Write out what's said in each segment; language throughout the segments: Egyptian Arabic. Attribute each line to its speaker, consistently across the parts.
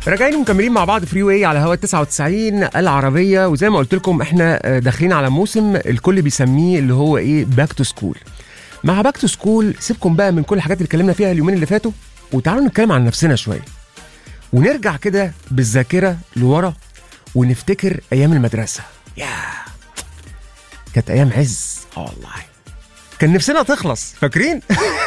Speaker 1: راجعين ومكملين مع بعض فري واي على هوا 99 العربيه وزي ما قلت لكم احنا آه، داخلين على موسم الكل بيسميه اللي هو ايه باك تو سكول مع باك تو سكول سيبكم بقى من كل الحاجات اللي اتكلمنا فيها اليومين اللي فاتوا وتعالوا نتكلم عن نفسنا شويه ونرجع كده بالذاكره لورا ونفتكر ايام المدرسه يا كانت ايام عز اه والله كان نفسنا تخلص فاكرين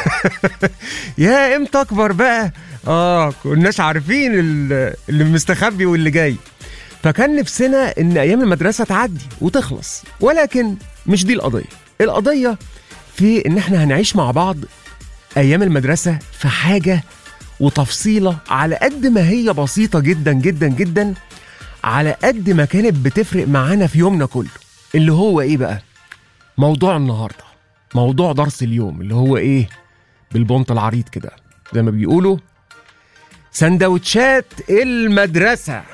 Speaker 1: يا امتى اكبر بقى اه كناش عارفين ال- اللي مستخبي واللي جاي فكان نفسنا ان ايام المدرسه تعدي وتخلص ولكن مش دي القضيه القضيه في ان احنا هنعيش مع بعض ايام المدرسه في حاجه وتفصيله على قد ما هي بسيطه جدا جدا جدا على قد ما كانت بتفرق معانا في يومنا كله اللي هو ايه بقى موضوع النهارده موضوع درس اليوم اللي هو ايه بالبنط العريض كده زي ما بيقولوا سندوتشات المدرسة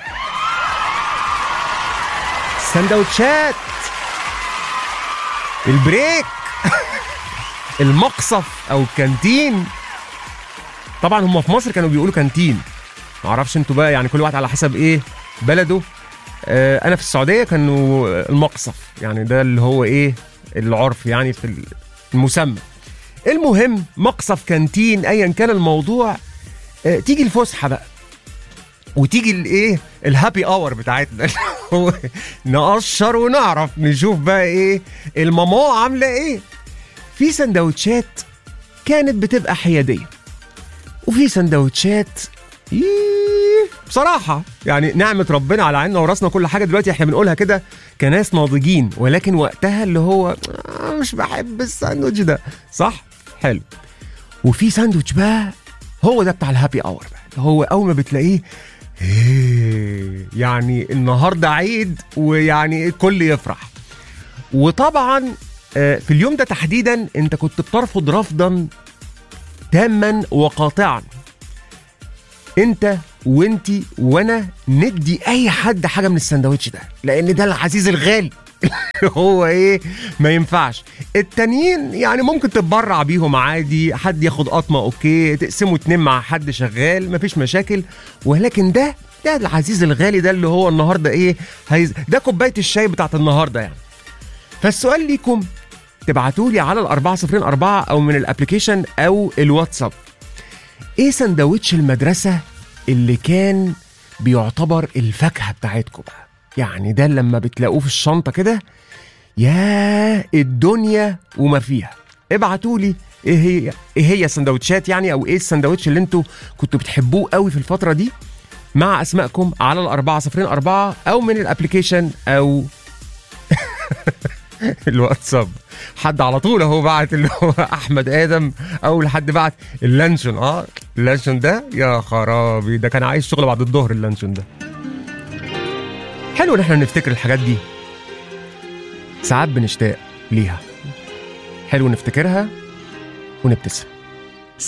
Speaker 1: سندوتشات البريك المقصف او الكانتين طبعا هم في مصر كانوا بيقولوا كانتين معرفش انتوا بقى يعني كل واحد على حسب ايه بلده آه انا في السعوديه كانوا المقصف يعني ده اللي هو ايه العرف يعني في المسمى المهم مقصف كانتين ايا كان الموضوع آه، تيجي الفسحه بقى وتيجي الايه الهابي اور بتاعتنا اللي هو نقشر ونعرف نشوف بقى ايه الماما عامله ايه في سندوتشات كانت بتبقى حياديه وفي سندوتشات إيه، بصراحة يعني نعمة ربنا على عيننا وراسنا كل حاجة دلوقتي احنا بنقولها كده كناس ناضجين ولكن وقتها اللي هو آه، مش بحب الساندوتش ده صح؟ حلو وفي ساندوتش بقى هو ده بتاع الهابي اور بقى اللي هو اول ما بتلاقيه إيه، يعني النهارده عيد ويعني الكل يفرح وطبعا آه، في اليوم ده تحديدا انت كنت بترفض رفضا تاما وقاطعا انت وانتي وانا ندي اي حد حاجه من السندوتش ده لان ده العزيز الغالي هو ايه ما ينفعش التانيين يعني ممكن تتبرع بيهم عادي حد ياخد قطمه اوكي تقسموا اتنين مع حد شغال مفيش مشاكل ولكن ده ده العزيز الغالي ده اللي هو النهارده ايه هيز... ده كوبايه الشاي بتاعت النهارده يعني فالسؤال ليكم تبعتوا لي على الأربعة صفرين أربعة أو من الأبليكيشن أو الواتساب إيه سندوتش المدرسة اللي كان بيعتبر الفاكهة بتاعتكم بقى يعني ده لما بتلاقوه في الشنطة كده يا الدنيا وما فيها ابعتوا لي ايه هي ايه هي السندوتشات يعني او ايه السندوتش اللي انتوا كنتوا بتحبوه قوي في الفترة دي مع اسمائكم على الأربعة صفرين أربعة أو من الأبليكيشن أو الواتساب حد على طول اهو بعت اللي هو احمد ادم اول حد بعت اللانشون اه اللانشون ده يا خرابي ده كان عايز شغل بعد الظهر اللانشون ده حلو ان احنا نفتكر الحاجات دي ساعات بنشتاق ليها حلو نفتكرها ونبتسم